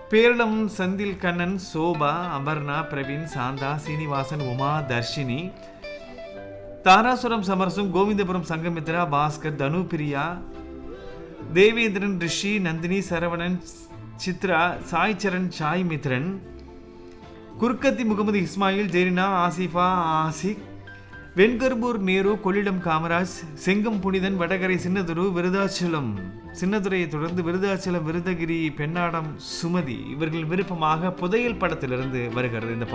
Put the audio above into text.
பேரளம் செந்தில் கண்ணன் சோபா அபர்ணா பிரவீன் சாந்தா சீனிவாசன் உமா தர்ஷினி தாராசுரம் சமரசம் கோவிந்தபுரம் சங்கமித்ரா பாஸ்கர் தனுபிரியா தேவேந்திரன் ரிஷி நந்தினி சரவணன் சித்ரா சாய் சரண் சாய் மித்ரன் குர்க்கத்தி முகமது இஸ்மாயில் ஜெரினா ஆசிஃபா ஆசிக் வெண்கரும்பூர் நேரு கொள்ளிடம் காமராஜ் செங்கம் புனிதன் வடகரை சின்னதுரு விருதாச்சலம் சின்னதுரையை தொடர்ந்து விருதாச்சலம் விருதகிரி பெண்ணாடம் சுமதி இவர்கள் விருப்பமாக புதையல் படத்திலிருந்து வருகிறது இந்த